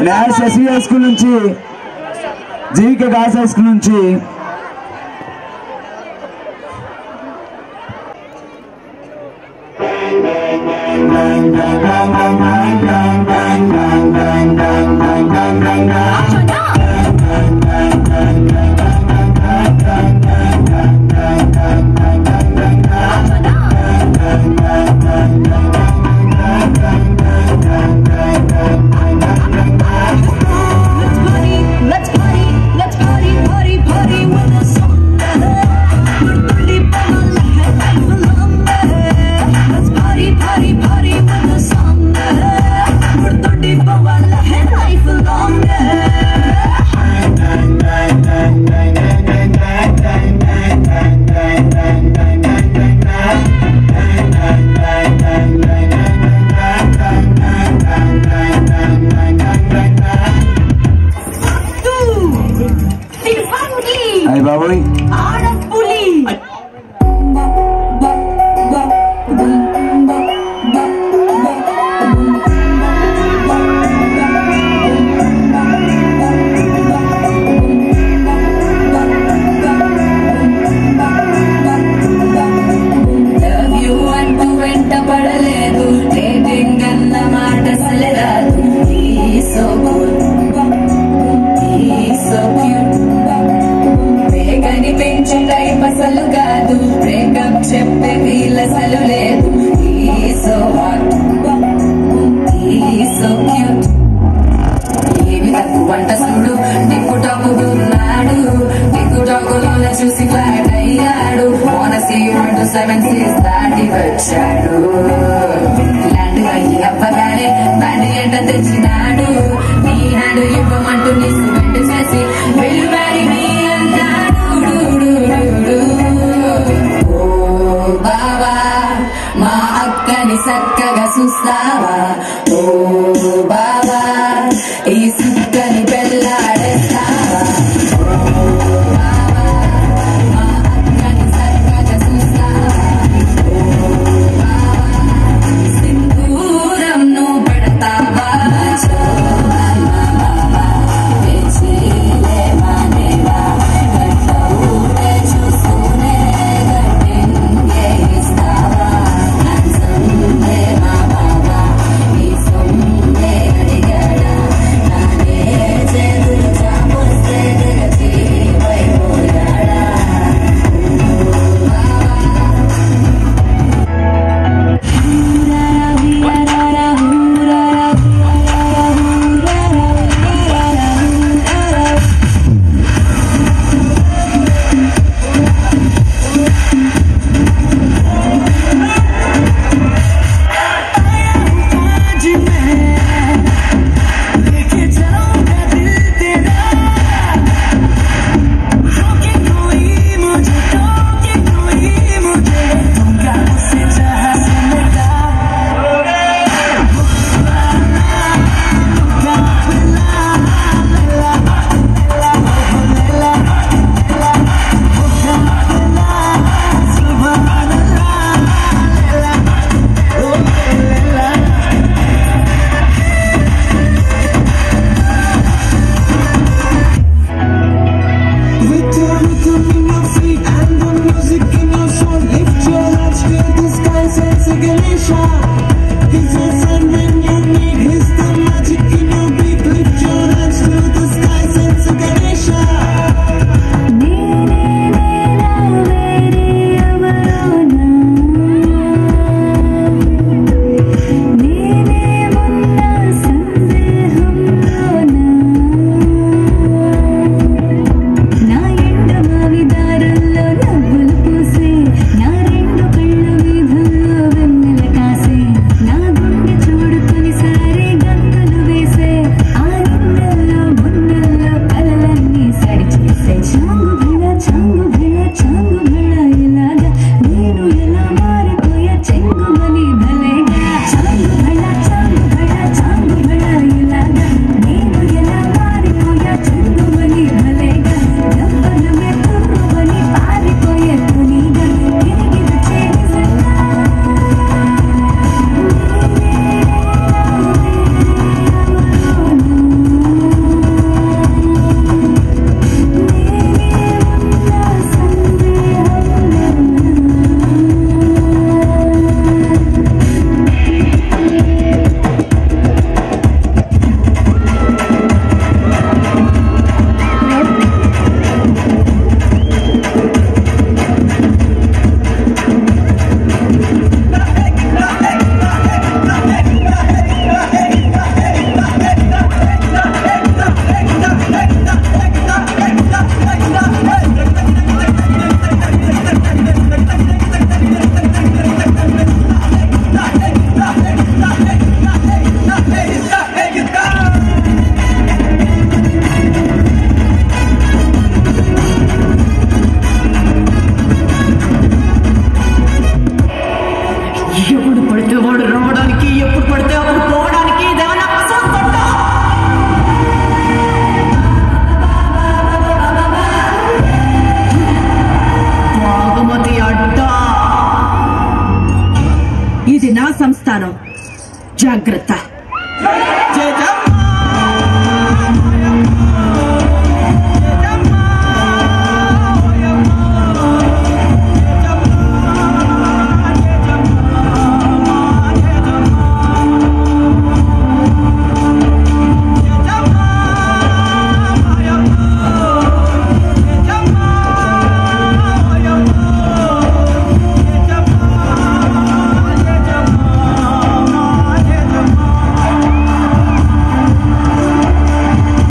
న్యాస్ SV high school నుంచి జీవిక gas high school నుంచి Let's party, let's party, let's party, party, party with the sun. Party, Let's party, party, party with the sun. Party, life longer. Tirupati అయ్య బాబోయ్ ఆడపులి Love you అంటూ వెంట పడలేదు dating అన్న మాట సలరాదు He's so good He's so cute వేగని పెంచే type అసలు కాదు బ్రేకప్ చెప్పే వీల్ అసలు లేదు He's so hot He's so cute ఏమి తక్కువ వంట చూడు టిక్కు టాకున్నాడు టిక్కు టాకులోన చూసి ఫ్లాట్ అయ్యాడు ఓనసీ రెండు సెవెన్ సిక్స్ దాటి వచ్చాడు ల్యాండ్ అయ్యి అవ్వగానే బ్యాండ్ ఎంట తెచ్చినాడు నీ హ్యాండ్ ఇవ్వమంటూ నీ సిమెంట్ చేసి వెళ్ళు మ్యారీ మీ అన్నాడు డు, డు, డు, డు. ఓ బావా మా అక్కని చక్కగా చూస్తావా ఓ బావా ఈ సుక్కని పెళ్ళాడేస్తావా ఓ బావా, మా అక్కని చక్కగా చూస్తావా? ఓ బావా, సింధూరం నువ్వు పెడతావా? చో బావా, ఏ సంస్థానం జాగ్రత్త జయ జయ